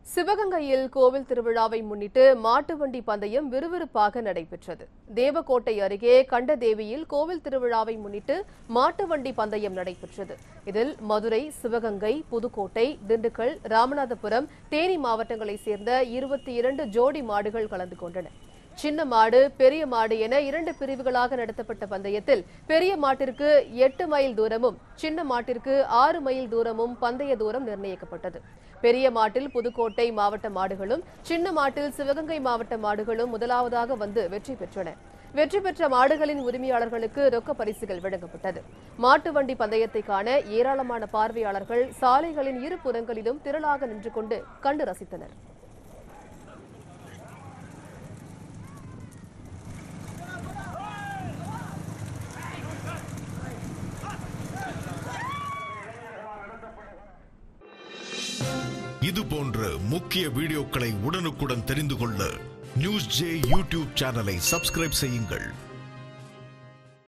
சிவகங்கையில் கோவில் திருவிழாவை முன்னிட்டு மாட்டு வண்டி பந்தயம் விறுவிறுப்பாக நடைபெற்றது தேவக்கோட்டை அருகே கண்டதேவியில் கோவில் திருவிழாவை முன்னிட்டு மாட்டு வண்டி பந்தயம் நடைபெற்றது இதில் மதுரை சிவகங்கை புதுக்கோட்டை திண்டுக்கல் ராமநாதபுரம் தேனி மாவட்டங்களைச் சேர்ந்த இருபத்தி இரண்டு ஜோடி மாடுகள் கலந்து கொண்டன சின்ன மாடு பெரிய மாடு என இரண்டு பிரிவுகளாக நடத்தப்பட்ட பந்தயத்தில் பெரிய மாட்டிற்கு எட்டு மைல் தூரமும் சின்ன மாட்டிற்கு ஆறு மைல் தூரமும் பந்தய தூரம் நிர்ணயிக்கப்பட்டது பெரிய மாட்டில் புதுக்கோட்டை மாவட்ட மாடுகளும் சின்ன மாட்டில் சிவகங்கை மாவட்ட மாடுகளும் முதலாவதாக வந்து வெற்றி பெற்றன வெற்றி பெற்ற மாடுகளின் உரிமையாளர்களுக்கு ரொக்க பரிசுகள் வழங்கப்பட்டது மாட்டு வண்டி பந்தயத்தை காண ஏராளமான பார்வையாளர்கள் சாலைகளின் இரு புறங்களிலும் திரளாக நின்று கொண்டு கண்டு ரசித்தனர் இது போன்ற முக்கிய வீடியோக்களை உடனுக்குடன் தெரிந்து கொள்ள நியூஸ் ஜே யூடியூப் சேனலை சப்ஸ்கிரைப் செய்யுங்கள்